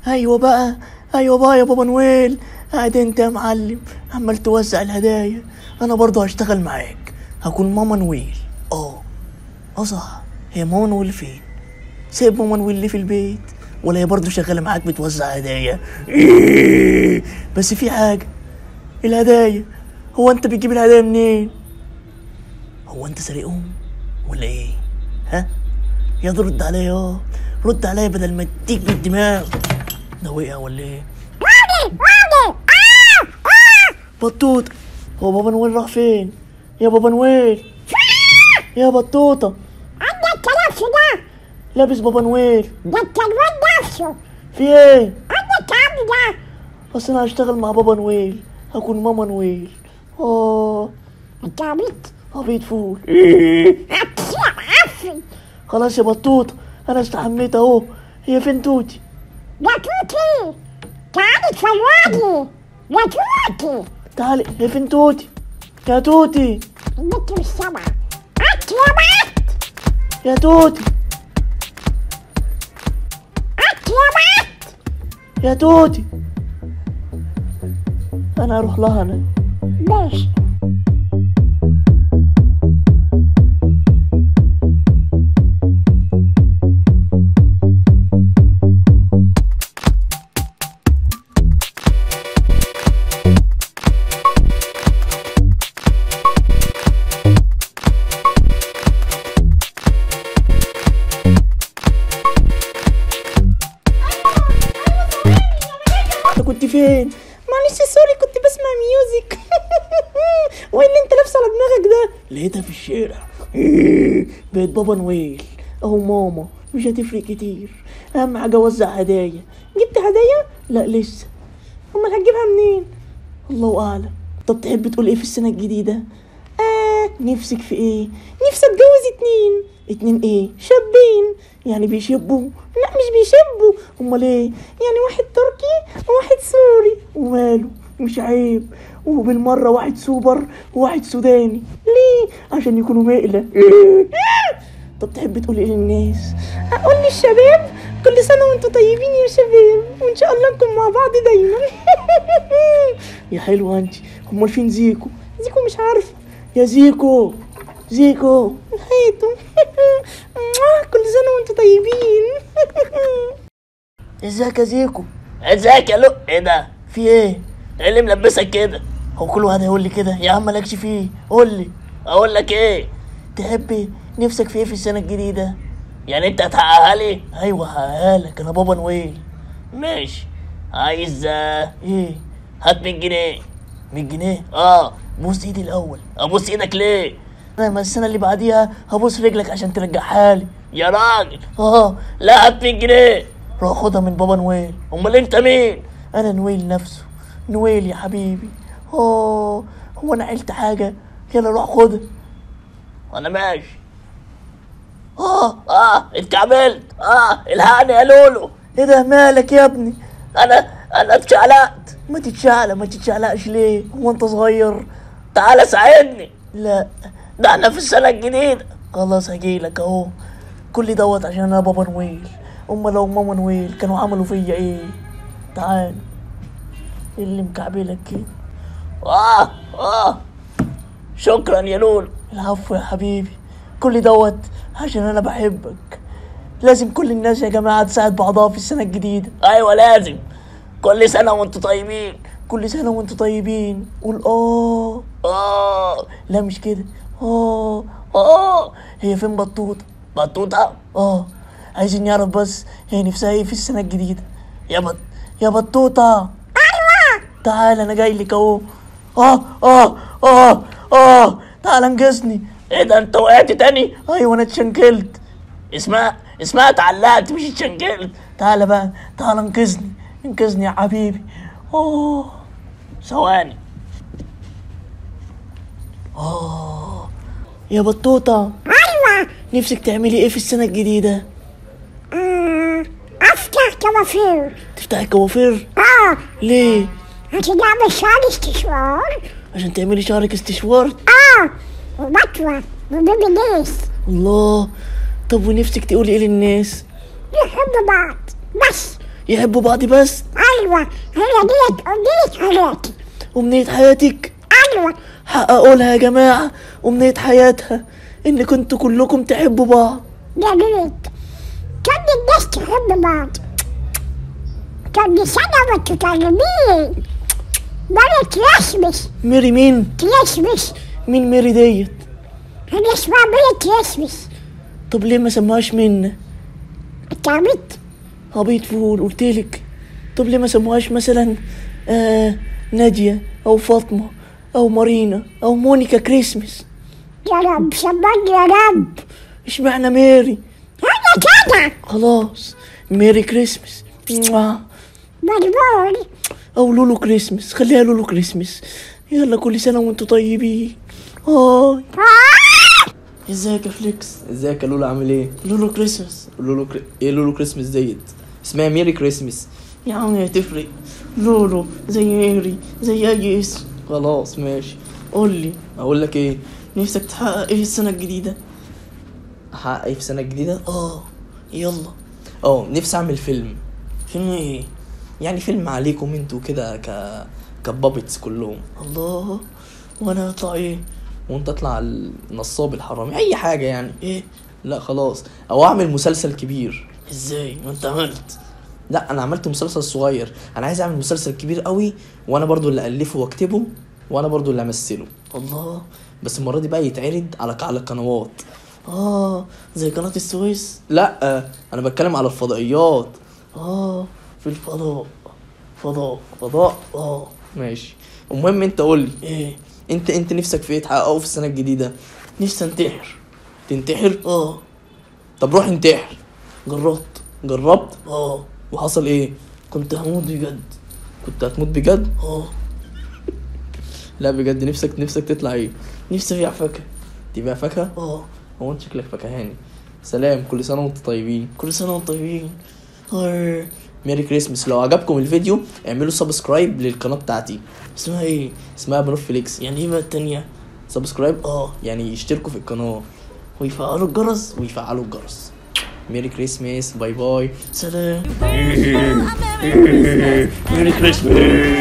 ايوه بقى ايوه بقى يا بابا نويل قاعد انت يا معلم عمال توزع الهدايا انا برضه هشتغل معاك هكون ماما نويل اه اه صح هي ماما نويل فين سيب ماما نويل ليه في البيت ولا هي برضه شغاله معاك بتوزع هدايا إيه. بس في حاجه الهدايا هو انت بتجيب الهدايا منين هو انت سارقهم ولا ايه ها يا ده رد عليا اه رد عليا بدل ما اديك بالدماغ ده وقع ولا ايه بطوط هو بابا نويل راح فين يا بابا نويل يا بطوطة عندك كلام ده لابس بابا نويل ده انت الواد نفسه في ايه عندك عم ده بس انا هشتغل مع بابا نويل هكون ماما نويل اه انت عبيط عبيط فول هتصيح عفن خلاص يا بطوطة انا استحميت اهو هي فين توتي يا توتي تعالي تفوقني يا توتي تعالي هي فين توتي يا توتي النت مش سامعة عت يا بات يا توتي عت يا بات يا توتي انا هروح لها انا ماشي انت كنت فين معلش سوري كنت بسمع ميوزك وايه اللي انت لابسه على دماغك ده لقيتها في الشارع بقيت بابا نويل اهو ماما مش هتفرق كتير اهم حاجه اوزع هدايا جبت هدايا لا لسه امال هتجيبها منين الله اعلم طب تحب تقول ايه في السنه الجديده آه نفسك في ايه نفسي اتجوز اتنين اتنين ايه شابين يعني بيشبوا لا مش بيشبوا امال ايه يعني واحد تركي وواحد سوري وماله مش عيب وبالمره واحد سوبر وواحد سوداني ليه عشان يكونوا مقله طب تحب تقول ايه للناس اقول للشباب كل سنه وانتم طيبين يا شباب وان شاء الله نكون مع بعض دايما يا حلوه انت امال فين زيكو زيكو مش عارفه يا زيكو زيكو هيتو كل سنه وانتم طيبين ازيك يا زيكو ازيك يا لؤ ايه ده في ايه ايه اللي ملبسك كده هو كل واحد هيقول لي كده يا عم مالكش فيه قول لي اقول لك ايه تحب نفسك في ايه في السنه الجديده يعني انت هتحققها لي ايوه هحققها لك انا بابا نويل ماشي عايز آه، ايه هات 100 جنيه 100 جنيه اه بوس ايدي الاول ابوس ايدك ليه انا ما السنه اللي بعديها هبوس رجلك عشان ترجعها لي يا راجل اه لا هات 100 جنيه روح خدها من بابا نويل امال انت مين انا نويل نفسه نويل يا حبيبي اه هو انا عيلت حاجه يلا روح خدها انا ماشي اه اه اتكعبلت اه الحقني يا لولو ايه ده مالك يا ابني انا انا اتشعلقت ما تتشعلق ما تتشعلقش ليه هو انت صغير تعالى ساعدني لا ده احنا في السنه الجديده خلاص هجيلك اهو كل دوت عشان انا بابا نويل اما لو ماما نويل كانوا عملوا فيا ايه تعال إيه اللي مكعبلك كده اه اه شكرا يا لولو العفو يا حبيبي كل دوت عشان انا بحبك لازم كل الناس يا جماعة تساعد بعضها في السنة الجديدة ايوه لازم كل سنة وانتوا طيبين كل سنة وانتوا طيبين قول اه اه لا مش كده اه اه هي فين بطوطة بطوطة اه عايزين نعرف بس هي نفسها ايه في السنة الجديدة يا بط يا بطوطة ايوه تعال انا جاي لك اهو اه اه اه اه تعال انقذني ايه ده انت وقعت تاني ايوه انا اتشنكلت اسمها اسمها اتعلقت مش اتشنكلت تعال بقى تعال انقذني انقذني يا حبيبي اوه ثواني اه يا بطوطة ايوه نفسك تعملي ايه في السنة الجديدة؟ آه، افتح كوافير تفتحي كوافير؟ اه ليه؟ عشان اعمل شعر استشوار عشان تعملي شعرك استشوار؟ اه وبطوة وبيبي ناس الله طب ونفسك تقولي ايه للناس؟ نحب بعض بس يحبوا بعض بس ايوه هي ديت ديت حياتي أمنية حياتك ايوه حققوا لها يا جماعة أمنية حياتها إن كنتوا كلكم تحبوا بعض يا ريت كل الناس تحب بعض كل سنة وانتوا طيبين مرة كريسمس ميري مين؟ كريسمس مين ميري ديت؟ هي اسمها مرة كريسمس طب ليه ما سموهاش منا؟ انت عبيط عبيط فول قلتلك طب ليه ما سموهاش مثلا آه نادية أو فاطمة أو مارينا أو مونيكا كريسمس يا رب سمعني يا رب اشمعنى ميري هي كده خلاص ميري كريسمس موah. مجنون أو لولو كريسمس خليها لولو كريسمس يلا كل سنة وانتوا طيبين هاي ازيك يا فليكس ازيك يا لولو عامل ايه؟ لولو كريسمس لولو كري... ايه لولو كريسمس ديت؟ اسمها ميري كريسمس يا عم هتفرق لولو زي ميري زي أي اسم خلاص ماشي قول لي اقول لك ايه؟ نفسك تحقق ايه السنة الجديدة؟ احقق ايه في السنة الجديدة؟ اه يلا اه نفسي اعمل فيلم فيلم ايه؟ يعني فيلم عليكم انتوا كده ك كبابتس كلهم الله وانا اطلع ايه؟ وانت اطلع النصاب الحرامي اي حاجة يعني ايه؟ لا خلاص او اعمل مسلسل كبير ازاي؟ ما انت عملت لا انا عملت مسلسل صغير انا عايز اعمل مسلسل كبير قوي وانا برضو اللي الفه واكتبه وانا برضو اللي امثله الله بس المرة دي بقى يتعرض على على القنوات اه زي قناة السويس لا انا بتكلم على الفضائيات اه في الفضاء فضاء فضاء اه ماشي المهم انت قول لي ايه انت انت نفسك في ايه تحققه في السنه الجديده نفسي انتحر تنتحر اه طب روح انتحر جربت جربت اه وحصل ايه كنت هموت بجد كنت هتموت بجد اه لا بجد نفسك نفسك تطلع ايه نفسي ابيع فاكهة تبقى فاكهه اه هو انت شكلك فكهاني سلام كل سنه وانتم طيبين كل سنة وانتم طيبين هاي ميري كريسمس لو عجبكم الفيديو اعملوا سبسكرايب للقناه بتاعتي اسمها ايه؟ اسمها بنوف فليكس يعني ايه بقى التانية؟ سبسكرايب اه يعني يشتركوا في القناه ويفعلوا الجرس ويفعلوا الجرس ميري كريسمس باي باي سلام Merry Christmas.